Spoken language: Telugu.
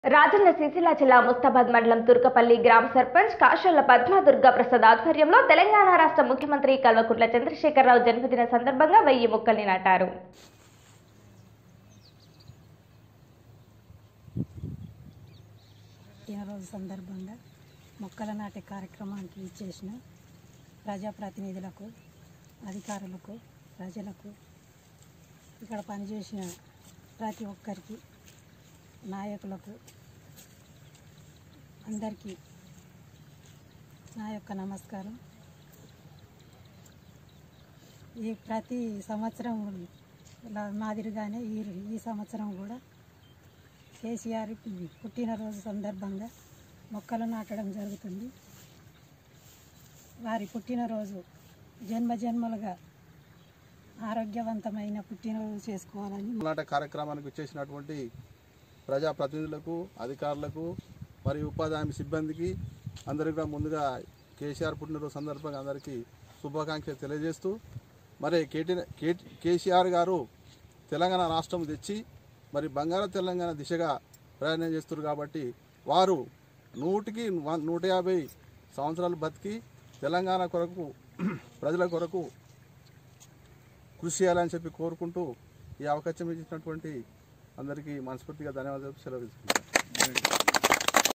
రాజన్న సిరిసిల్ల జిల్లా ముస్తాబాద్ మండలం తుర్కపల్లి గ్రామ సర్పంచ్ కాశోళ్ల పద్మా దుర్గా ప్రసాద్ ఆధ్వర్యంలో తెలంగాణ రాష్ట్ర ముఖ్యమంత్రి కల్వకుంట్ల చంద్రశేఖరరావు జన్మదిన సందర్భంగా వెయ్యి మొక్కల్ని నాటారు పుట్టినరోజు సందర్భంగా మొక్కల నాటే కార్యక్రమానికి ఇచ్చేసిన ప్రజాప్రతినిధులకు అధికారులకు ప్రజలకు ఇక్కడ పనిచేసిన ప్రతి ఒక్కరికి నాయకులకు అందరికీ నా యొక్క నమస్కారం ఈ ప్రతి సంవత్సరం ఇలా మాదిరిగానే ఈ ఈ సంవత్సరం కూడా కేసీఆర్ పుట్టినరోజు సందర్భంగా మొక్కలు నాటడం జరుగుతుంది వారి పుట్టినరోజు జన్మ జన్మలుగా ఆరోగ్యవంతమైన పుట్టినరోజు చేసుకోవాలని నాట కార్యక్రమానికి వచ్చేసినటువంటి ప్రజాప్రతినిధులకు అధికారులకు మరియు ఉపాధి హామీ సిబ్బందికి అందరికీ కూడా ముందుగా కేసీఆర్ పుట్టినరోజు సందర్భంగా అందరికీ శుభాకాంక్షలు తెలియజేస్తూ మరి కేటీ కే- కేసీఆర్ గారు తెలంగాణ రాష్ట్రం తెచ్చి మరి బంగారు తెలంగాణ దిశగా ప్రయాణం చేస్తున్నారు కాబట్టి వారు నూటికి వన్- నూట యాభై సంవత్సరాలు బతికి తెలంగాణ కొరకు ప్రజల కొరకు కృషి చేయాలని చెప్పి కోరుకుంటూ ఈ అవకాశం ఇచ్చినటువంటి అందరికీ మనస్ఫూర్తిగా ధన్యవాదాలు సెలవు తీసుకుంటాను